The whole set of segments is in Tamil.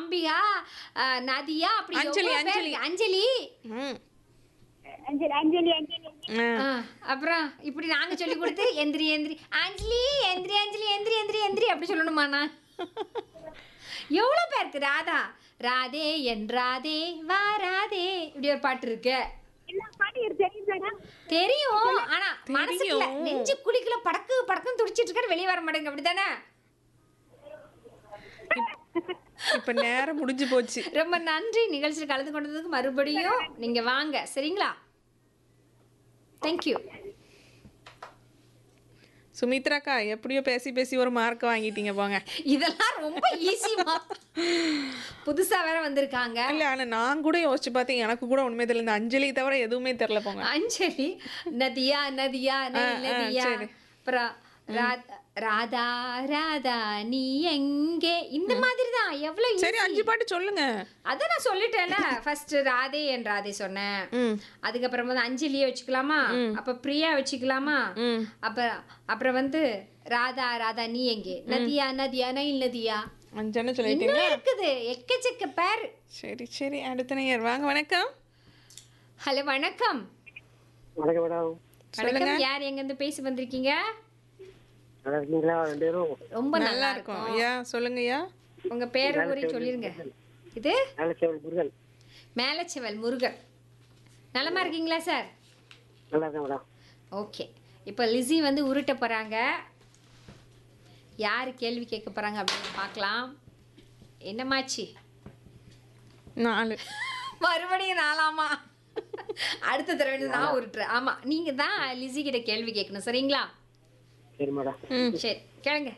அம்பிகா அஹ், நதியா அப்படி அஞ்சலி, எவ்வளவு பேர் அஞ்சலி. இருக்கு. அஞ்சலி ம் அஞ்சலி அஞ்சலி அஞ்சலி ஆ. ஆ, அப்புறம் இப்படி நாங்க சொல்லி கொடுத்து எந்திரி எந்திரி அஞ்சலி எந்திரி அஞ்சலி எந்திரி எந்திரி எந்திரி அப்படி சொல்லணுமாண்ணா எவ்வளவு பேருக்கு ராதா ராதே என் ராதே வா ராதே இப்படி ஒரு பாட்டு இருக்கு எல்லா பாட்டும் எனக்கு தெரியும் மேடம் தெரியும் ஆனா மனசுக்குள்ள தெரியும். நெஞ்சு குழிக்குள்ள படக்கு படக்குன்னு துடிச்சிட்டு இருக்காரு வெளியே வர மாட்டேங்க அப்படிதானே இப்ப நேரம் முடிஞ்சு போச்சு ரொம்ப நன்றி நிகழ்ச்சியில் கலந்து கொண்டதுக்கு மறுபடியும் நீங்க வாங்க சரிங்களா தேங்க்யூ சுமித்ராக்கா எப்படியோ பேசி பேசி ஒரு மார்க் வாங்கிட்டீங்க போங்க இதெல்லாம் ரொம்ப ஈஸிமா புதுசா வேற வந்திருக்காங்க இல்ல ஆனா நான் கூட யோசிச்சு பார்த்தேன் எனக்கு கூட உண்மை தெரியல இந்த அஞ்சலி தவிர எதுவுமே தெரியல போங்க அஞ்சலி நதியா நதியா நதி ஆ, ஆ, நதியா சரி. அப்புறம் ராதா ராதா ராதா நீ எங்கே இந்த மாதிரி தான் எவ்வளவு சரி அஞ்சு பாட்டு சொல்லுங்க அதான் நான் சொல்லிட்டேன்ல ஃபர்ஸ்ட் ராதே என் ராதே சொன்னேன் ம் அதுக்கப்புறம் வந்து அஞ்சலியை வச்சுக்கலாமா அப்ப பிரியா வச்சுக்கலாமா ம் அப்புறம் அப்புறம் வந்து ராதா ராதா நீ எங்கே நதியா நதியா நைல் நதியா அஞ்சானு சொல்லிட்டீங்க இன்னும் இருக்குது எக்கச்சக்க பேர் சரி சரி அடுத்த நேயர் வாங்க வணக்கம் ஹலோ வணக்கம் வணக்கம் மேடம் வணக்கம் யார் எங்க இருந்து பேசி வந்திருக்கீங்க நல்லா இருக்கீங்களா ரெண்டு பேரும் ரொம்ப நல்லா நல்லா இருக்கும் இருக்கும் ஐயா சொல்லுங்க ஐயா உங்க பேர் ஊரே சொல்லிருங்க இது வேலைச்சேவல் முருகன் மேலச்செவல் முருகன் நலமா இருக்கீங்களா சார் நல்லா இருக்கேன் மேடம் ஓகே இப்போ லிஸி வந்து உருட்ட போறாங்க யார் கேள்வி கேட்க போறாங்க அப்படின்னு பார்க்கலாம் என்னமாச்சு நாலு மறுபடியும் நாலாமா அடுத்த தடவை வந்து நான் உருட்டுறேன் ஆமா நீங்க தான் லிஸி கிட்ட கேள்வி கேட்கணும் சரிங்களா சரி மேடம் ம் சரி கேளுங்க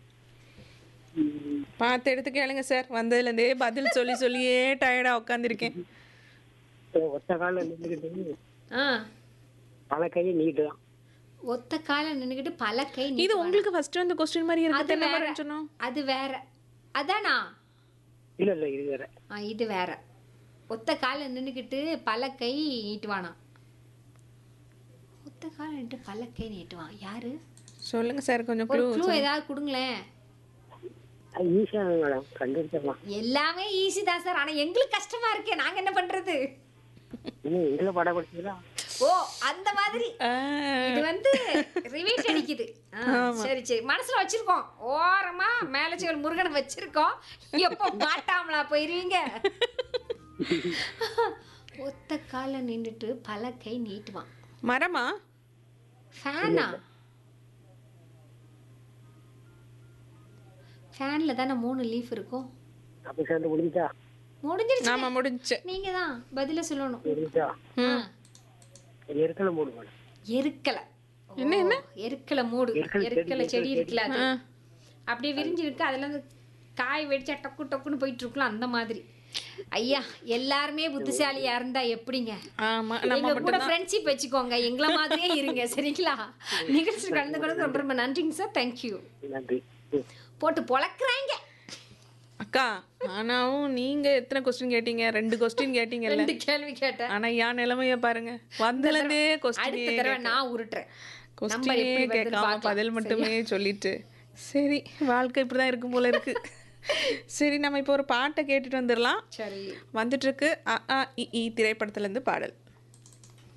பார்த்து எடுத்து கேளுங்க சார் வந்ததுலேருந்தே பதில் சொல்லி சொல்லியே டயர்டாக உட்காந்துருக்கேன் ஒத்த காலில் நின்றுக்கிட்டு ஆ பல கையை நீட்டு தான் ஒத்த கால நின்னுக்கிட்டு பல கை இது நீட்டுவாங்க. உங்களுக்கு ஃபர்ஸ்ட் வந்து கொஸ்டின் மாதிரி அது இருக்கு என்ன வேற மாதிரி சொன்னோம் அது வேற அதானா இல்லை இல்லை இது வேற ஆ இது வேற ஒத்த கால நின்னுக்கிட்டு பல கை நீட்டுவானா ஒத்த கால நின்று பல கை நீட்டுவான் யாரு சொல்லுங்க சார் கொஞ்சம் ஒரு க்ளூ க்ளூ ஏதாவது கொடுங்களேன் ஈஸியாக மேடம் கண்டுபிடிச்சிடலாம் எல்லாமே ஈஸி தான் சார் ஆனா எங்களுக்கு கஷ்டமா இருக்கே நாங்க என்ன பண்றது இன்னும் எங்களை படம் படிச்சீங்களா ஓ அந்த மாதிரி இது வந்து ரிவீட் அடிக்குது ஆ, சரி சரி மனசுல வச்சிருக்கோம் ஓரமா மேலச்சேவல் முருகனை வச்சிருக்கோம் எப்போ மாட்டாமலா போயிருவீங்க ஒத்த கால நின்றுட்டு பல கை நீட்டுவான் மரமா ஃபேனா ஃபேன்ல தானே மூணு லீஃப் இருக்கும் அப்படி சேர்ந்து முடிஞ்சா முடிஞ்சிருச்சு ஆமா முடிஞ்சு நீங்க தான் பதில சொல்லணும் முடிஞ்சா ஆ, எருக்கலை மூடு மேடம் எருக்கலை என்ன என்ன எருக்கலை மூடு எருக்கலை செடி இருக்குல்ல அது அப்படியே விரிஞ்சு இருக்கு அதுல இருந்து காய் வெடிச்சா டக்கு டக்குன்னு போயிட்டு இருக்கலாம் அந்த மாதிரி ஐயா எல்லாருமே புத்திசாலியா இருந்தா எப்படிங்க ஆமா நம்ம எங்க கூட ஃப்ரெண்ட்ஷிப் வச்சுக்கோங்க எங்களை மாதிரியே இருங்க சரிங்களா நிகழ்ச்சி கலந்து கொண்டு ரொம்ப ரொம்ப நன்றிங்க சார் தேங்க்யூ நன்றி ம். போட்டு பொழக்கிறாங்க அக்கா ஆனாவும் நீங்க எத்தனை கொஸ்டின் கேட்டீங்க ரெண்டு கொஸ்டின் கேட்டீங்கல்ல ரெண்டு கேள்வி கேட்டேன் ஆனா என் நிலைமைய பாருங்க வந்ததுலேருந்தே கொஸ்டின் அடுத்த தடவை நான் உருட்டுறேன் Number கொஸ்டினே எப்படி வருதுன்னு கேட்காம பார்க்கலாம். பதில் மட்டுமே சொல்லிட்டு சரி வாழ்க்கை இப்படிதான் இருக்கும் போல இருக்கு சரி நம்ம இப்போ ஒரு பாட்டை கேட்டுட்டு வந்துடலாம் சரி வந்துட்டு இருக்கு அ, ஆ, இ, ஈ திரைப்படத்துல இருந்து பாடல்